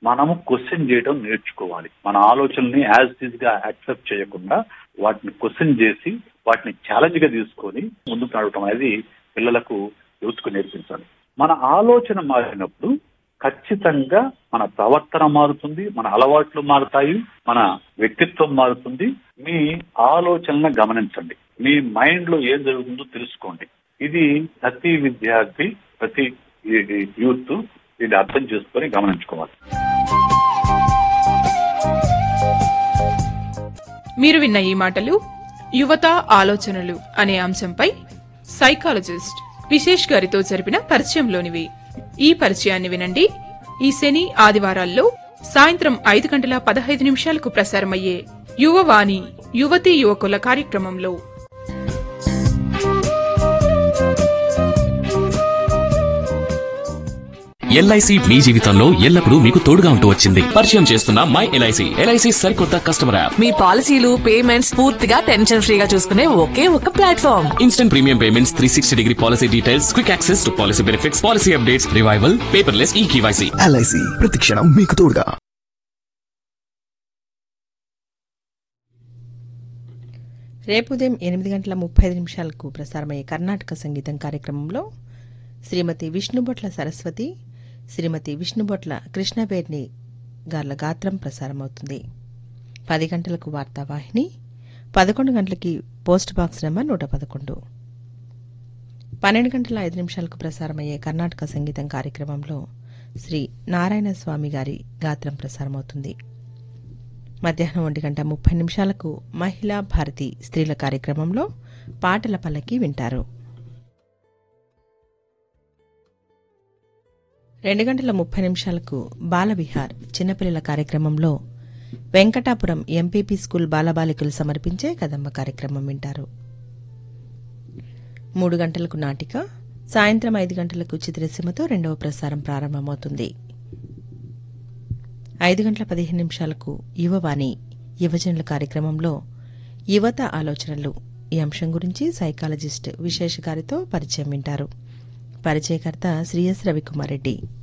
మనము క్వశ్చన్ చేయడం నేర్చుకోవాలి మన ఆలోచనల్ని యాజ్ ఇట్ గా యాక్సెప్ట్ చేయకుండా వాటిని క్వశ్చన్ చేసి వాటిని ఛాలెంజ్ గా తీసుకొని ముందుకు నడవటం అనేది పిల్లలకు యూత్కు నేర్పించాలి మన ఆలోచన మారినప్పుడు ఖచ్చితంగా మన ప్రవర్తన మారుతుంది మన అలవాట్లు మారుతాయి మన వ్యక్తిత్వం మారుతుంది మీ ఆలోచనలను గమనించండి మీ మైండ్ లో ఏం జరుగుతుందో తెలుసుకోండి ఇది ప్రతి విద్యార్థి ప్రతి యూత్ దీన్ని అర్థం చేసుకొని గమనించుకోవాలి మీరు విన్న ఈ మాటలు యువత ఆలోచనలు అనే అంశంపై సైకాలజిస్ట్ విశేష్ గారితో జరిపిన పరిచయంలోనివి ఈ పరిచయాన్ని వినండి ఈ శని ఆదివారాల్లో సాయంత్రం ఐదు గంటల పదహైదు నిమిషాలకు ప్రసారమయ్యే యువవాణి యువతీ యువకుల కార్యక్రమంలో ఎల్ఐసి మీ జీవితంలో ఎల్లప్పుడూ మీకు తోడుగా ఉంటూ వచ్చింది పరిచయం చేస్తున్న మై ఎల్ఐసి ఎల్ఐసి సరికొత్త కస్టమర్ యాప్ మీ పాలసీలు పేమెంట్స్ పూర్తిగా టెన్షన్ ఫ్రీగా చూసుకునే ఒకే ఒక platform instant premium payments three sixty degree policy details quick access to policy benefits policy updates revival paperless e KYC LIC ప్రతిక్షణం మీకు తోడుగా రేపు ఉదయం ఎనిమిది గంటల ముప్పై ఐదు నిమిషాలకు ప్రసారమయ్యే కర్ణాటక సంగీతం కార్యక్రమంలో శ్రీమతి విష్ణుబొట్ల సరస్వతి శ్రీమతి విష్ణుబొట్ల కృష్ణవేణి గార్ల గాత్రం ప్రసారమవుతుంది పది గంటలకు వార్తావాహిని పదకొండు గంటలకి పోస్ట్ బాక్స్ నెంబర్ నూట పదకొండు పన్నెండు గంటల ఐదు నిమిషాలకు ప్రసారమయ్యే కర్ణాటక సంగీతం కార్యక్రమంలో శ్రీ నారాయణ స్వామి గారి గాత్రం ప్రసారమవుతుంది మధ్యాహ్నం ఒంటి గంట ముప్పై నిమిషాలకు మహిళా భారతి స్త్రీల కార్యక్రమంలో పాటల పల్లకి వింటారు రెండు గంటల ముప్పై నిమిషాలకు బాలవిహార్ చిన్నపిల్లల కార్యక్రమంలో వెంకటాపురం ఎంపీపీ స్కూల్ బాలబాలికలు సమర్పించే కదంబ కార్యక్రమం వింటారు మూడు గంటలకు నాటిక సాయంత్రం ఐదు గంటలకు చిత్రసీమతో రెండవ ప్రసారం ప్రారంభమవుతుంది ఐదు గంటల పదిహేను నిమిషాలకు యువవాణి యువజనుల కార్యక్రమంలో యువత ఆలోచనలు ఈ అంశం గురించి సైకాలజిస్ట్ విశేష గారితో పరిచయం వింటారు పరిచయకర్త శ్రీ ఎస్ రవికుమార్ రెడ్డి